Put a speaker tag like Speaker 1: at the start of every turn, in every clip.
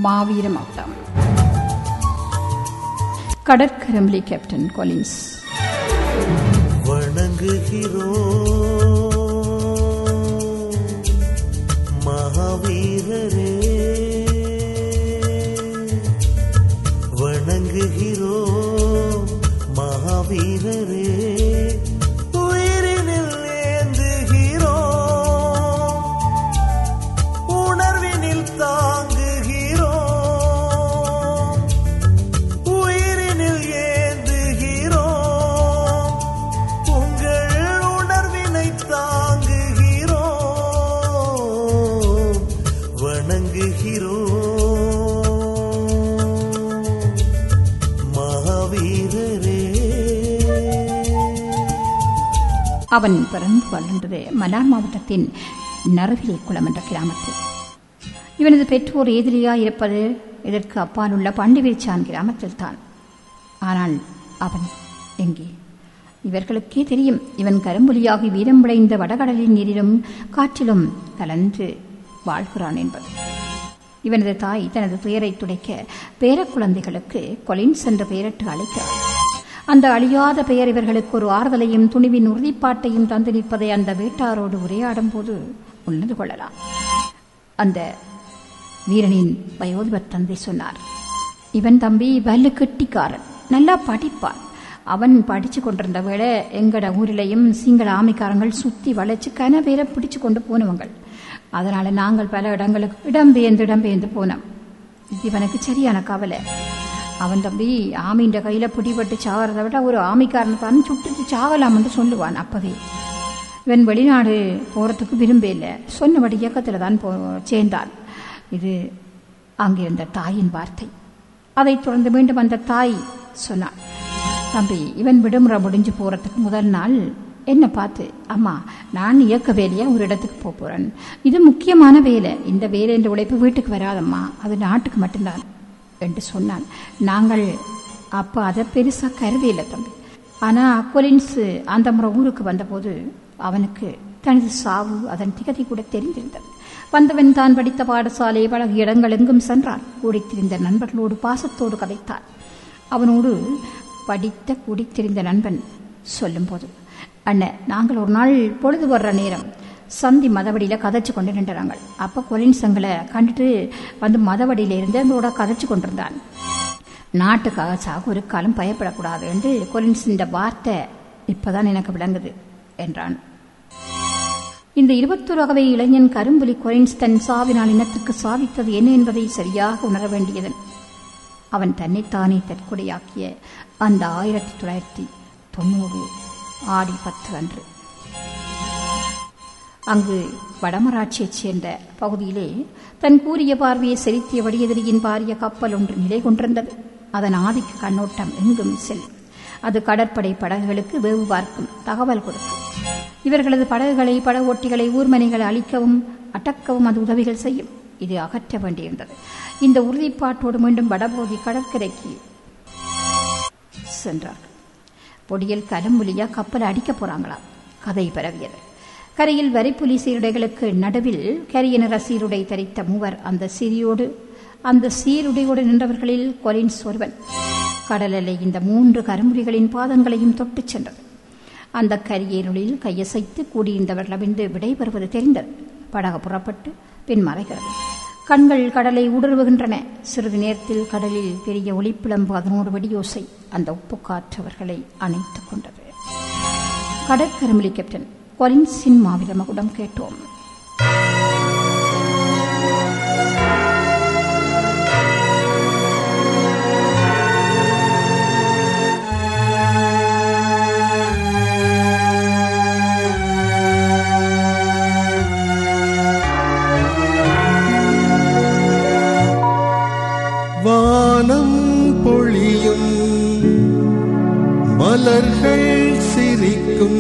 Speaker 1: மாவீர மகுடம் கடற்கரம்பலி captain Collins
Speaker 2: வணங்குகிறோம் மகாவீரரே வணங்குகிறோம் மகாவீரரே உயிரினில் ஏந்துகிறோம் உணர்வினில் தாங்குகிறோம் உயிரினில் ஏந்துகிறோம் உங்கள் உணர்வினை தாங்குகிறோம் வணங்குகிறோம் மகாவீரரே
Speaker 1: அவன் பிறந்து வளர்ந்தது மன்னார் மாவட்டத்தின் நறுவிலை குளம் என்ற கிராமத்தில் இவனது பெற்றோர் எதிரியா இருப்பது இதற்கு அப்பால் உள்ள பண்டிவிரிச்சான் கிராமத்தில் தான் ஆனால் அவன் எங்கே இவர்களுக்கே தெரியும் இவன் கரும்புலியாகி வீரம் விளைந்த வடகடலின் நீரிலும் காற்றிலும் கலந்து வாழ்கிறான் என்பது இவனது தாய் தனது துயரை துடைக்க பேரக்குழந்தைகளுக்கு கொலின்ஸ் என்ற பெயரிட்டு அழைக்கிறார் அந்த அழியாத பெயர் இவர்களுக்கு ஒரு ஆறுதலையும் துணிவின் உறுதிப்பாட்டையும் தந்து நிற்பதை அந்த வீட்டாரோடு உரையாடும் போது உணர்ந்து கொள்ளலாம் அந்த வீரனின் வயோதிபர் தந்தை சொன்னார் இவன் தம்பி வல்லு கெட்டிக்காரன் நல்லா படிப்பான் அவன் படிச்சு கொண்டிருந்த வேளை எங்கட ஊரிலையும் சிங்கள ஆமைக்காரங்கள் சுத்தி வளைச்சு கனவேற பிடிச்சு கொண்டு போனவங்கள் அதனால நாங்கள் பல இடங்களுக்கு இடம்பெயர்ந்து இடம்பெயர்ந்து போனோம் இது இவனுக்கு சரியான கவலை அவன் தம்பி ஆமைன்ற கையில பிடிபட்டு சாகிறத விட ஒரு ஆமைக்காரனை தான் சுட்டுட்டு சாகலாம்னு சொல்லுவான் அப்பவே இவன் வெளிநாடு போறதுக்கு விரும்ப இல்லை சொன்னபடி இயக்கத்தில் தான் போ சேர்ந்தான் இது அங்கிருந்த தாயின் வார்த்தை அதைத் தொடர்ந்து மீண்டும் அந்த தாய் சொன்னாள் தம்பி இவன் விடுமுறை முடிஞ்சு போறதுக்கு முதல் நாள் என்ன பார்த்து அம்மா நான் இயக்க வேலையா ஒரு இடத்துக்கு போக போறேன் இது முக்கியமான வேலை இந்த வேலை என்ற உழைப்பு வீட்டுக்கு வராதம்மா அது நாட்டுக்கு மட்டும்தான் என்று சொன்னான் நாங்கள் அப்போ அதை பெருசாக கருதியில்லை தம்பி ஆனால் கொலின்ஸ் அந்த முறை ஊருக்கு வந்தபோது அவனுக்கு தனது சாவு அதன் திகதி கூட தெரிந்திருந்தது வந்தவன் தான் படித்த பாடசாலை பழகிய இடங்கள் எங்கும் சென்றான் கூடித்திருந்த நண்பர்களோடு பாசத்தோடு கதைத்தான் அவனோடு படித்த கூடித்திருந்த நண்பன் சொல்லும்போது அண்ணன் நாங்கள் ஒரு நாள் பொழுது வர்ற நேரம் சந்தி மதவடியில் கதைச்சு கொண்டு நின்றாங்க அப்போ கொலின்ஸ் எங்களை கண்டுட்டு வந்து மதவடியில இருந்து எங்களோட கதைச்சு கொண்டிருந்தான் நாட்டுக்காக சாக ஒரு காலம் பயப்படக்கூடாது என்று கொலின்ஸ் இந்த வார்த்தை இப்பதான் எனக்கு விளங்குது என்றான் இந்த இருபத்தொரு வகை இளைஞன் கரும்புலி கொலின்ஸ் தன் சாவினால் இனத்துக்கு சாதித்தது என்ன என்பதை சரியாக உணர வேண்டியதன் அவன் தன்னைத்தானே தற்கொலையாக்கிய அந்த ஆயிரத்தி தொள்ளாயிரத்தி தொண்ணூறு ஆடி பத்து அன்று அங்கு வடமராட்சியைச் சேர்ந்த பகுதியிலே தன் கூறிய பார்வையை செலுத்திய எதிரியின் பாரிய கப்பல் ஒன்று நிலை கொண்டிருந்தது அதன் ஆதிக்க கண்ணோட்டம் எங்கும் செல்லும் அது கடற்படை படகுகளுக்கு வேவு பார்க்கும் தகவல் கொடுக்கும் இவர்களது படகுகளை படகோட்டிகளை ஊர்மனைகளை அழிக்கவும் அடக்கவும் அது உதவிகள் செய்யும் இது அகற்ற வேண்டியிருந்தது இந்த உறுதிப்பாட்டோடு மீண்டும் வடபோதி கடற்கரைக்கு சென்றார்கள் பொடியில் கலம்புலியா கப்பலை அடிக்க போறாங்களாம் கதை பரவியது கரையில் வரிப்புலி சீருடைகளுக்கு நடுவில் கரிய நிற சீருடை தரித்த மூவர் அந்த சீரியோடு அந்த சீருடையோடு நின்றவர்களில் கொலின்ஸ் ஒருவன் கடலலை இந்த மூன்று கரும்புலிகளின் பாதங்களையும் தொட்டுச் சென்றது அந்த கரியனுளில் கையசைத்து கூடியிருந்தவர்களிடமிருந்து விடைபெறுவது தெரிந்தது படகு புறப்பட்டு பின் மறைகிறது கண்கள் கடலை ஊடுருவுகின்றன சிறிது நேரத்தில் கடலில் பெரிய ஒளிப்பிளம்பு அதனோடு வெடியோசை அந்த உப்பு காற்றவர்களை அணைத்துக் கொண்டது கடற்கருமிலி கேப்டன் கொலின்ஸின் மாவில மகுடம் கேட்டோம்
Speaker 2: வானம் பொழியும் மலர்கள் சிரிக்கும்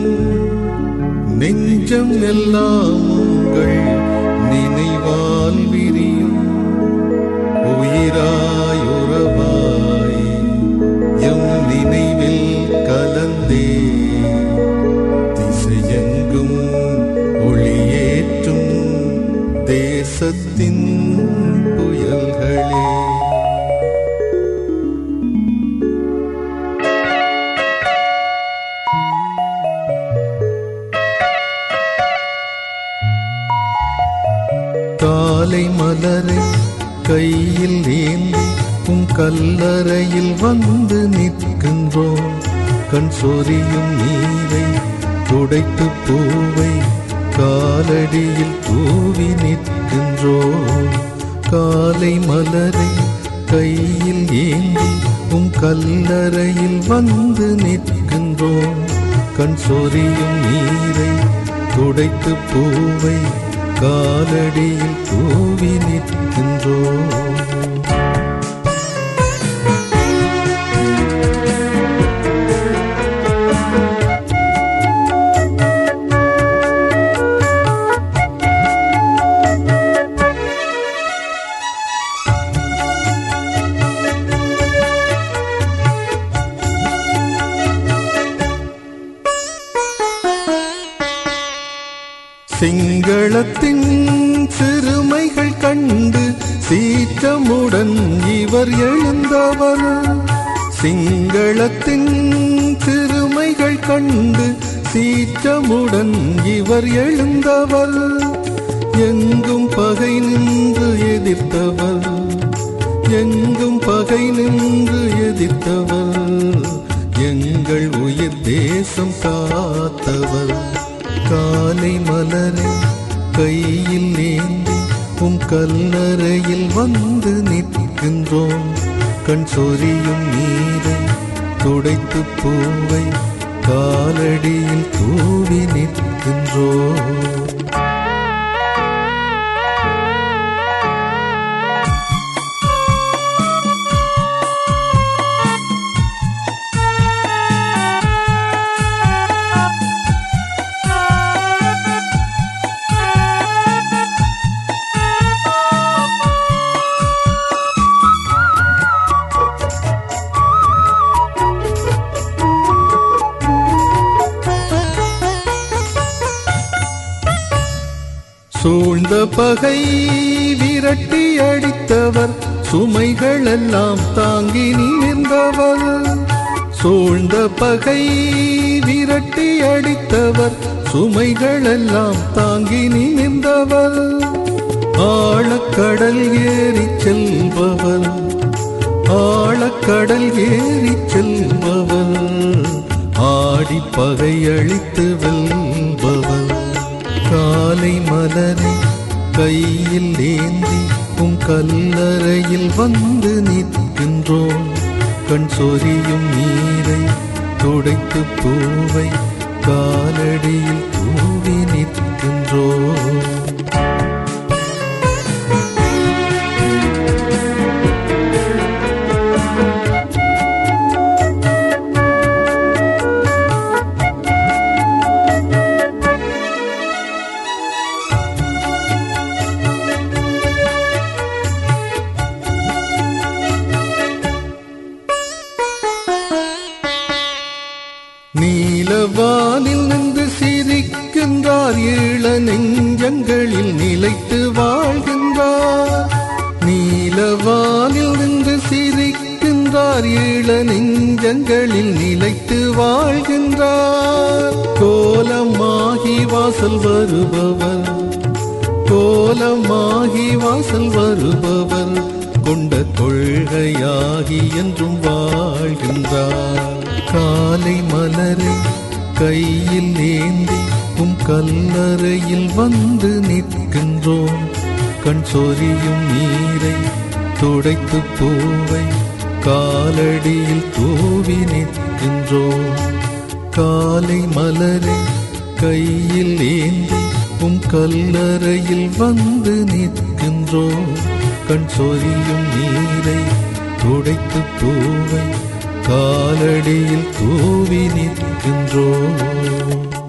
Speaker 2: நெஞ்சம் எல்லாம் உங்கள் நினைவால் விரியும் உயிராய் உறவாய் எம் நினைவில் கலந்தே திசையெங்கும் ஒளியேற்றும் தேச நேசத்தின் புயல்களே காலை மலரை கையில் ஏந்தி உம் கல்லறையில் வந்து நிற்கின்றோம் கண் சொரியும் நீரை துடைத்து பூவை காலடியில் தூவி நிற்கின்றோம் காலை மலரை கையில் ஏந்தி உம் கல்லறையில் வந்து நிற்கின்றோம் கண் சொரியும் நீரை துடைத்து பூவை காலடியில் தூவி நிற்கின்றோம் சிங்களத்தின் சிறுமைகள் கண்டு சீற்றமுடன் இவர் எழுந்தவர் சிங்களத்தின் சிறுமைகள் கண்டு சீற்றமுடன் இவர் எழுந்தவர் எங்கும் பகை நின்று எதிர்த்தவர் எங்கும் பகை நின்று எதிர்த்தவர் எங்கள் உயிர் தேசம் காத்தவர் காலை மலரை கையில் ஏந்தி உம் கல்லறையில் வந்து நிற்கின்றோம் கண் சொரியும் நீரை துடைத்து பூவை காலடியில் தூவி நிற்கின்றோம் சூழ்ந்த பகை விரட்டி அடித்தவர் சுமைகள் எல்லாம் தாங்கி நின்றவர் சூழ்ந்த பகை விரட்டி அடித்தவர் சுமைகள் எல்லாம் தாங்கி நின்றவர் ஆழக்கடல் ஏறி செல்பவர் ஆழக்கடல் ஏறி செல்பவர் ஆடி பகை அழித்து வெல்பவர் காலை மலரை கையில் ஏந்தி உம் கல்லறையில் வந்து நிற்கின்றோம் கண் சொரியும் நீரை துடைத்து பூவை காலடியில் தூவி நிற்கின்றோம் நீலவானில் நின்று சிரிக்கின்றார் ஈழ நெஞ்சங்களில் நிலைத்து வாழ்கின்றார் நீலவானில் நின்று சிரிக்கின்றார் ஈழ நெஞ்சங்களில் நிலைத்து வாழ்கின்றார் கோலமாகி வாசல் வருபவர் கோலமாகி வாசல் வருபவர் கொண்ட கொள்கையாகி என்றும் வாழ்கின்றார் காலை மலரை கையில் ஏந்தி உம் கல்லறையில் வந்து நிற்கின்றோம் கண் சொரியும் நீரை துடைத்து பூவை காலடியில் தூவி நிற்கின்றோம் காலை மலரை கையில் ஏந்தி உம் கல்லறையில் வந்து நிற்கின்றோம் கண் சொரியும் நீரை துடைத்து பூவை காலடியில் தூவி நிற்கின்றோம்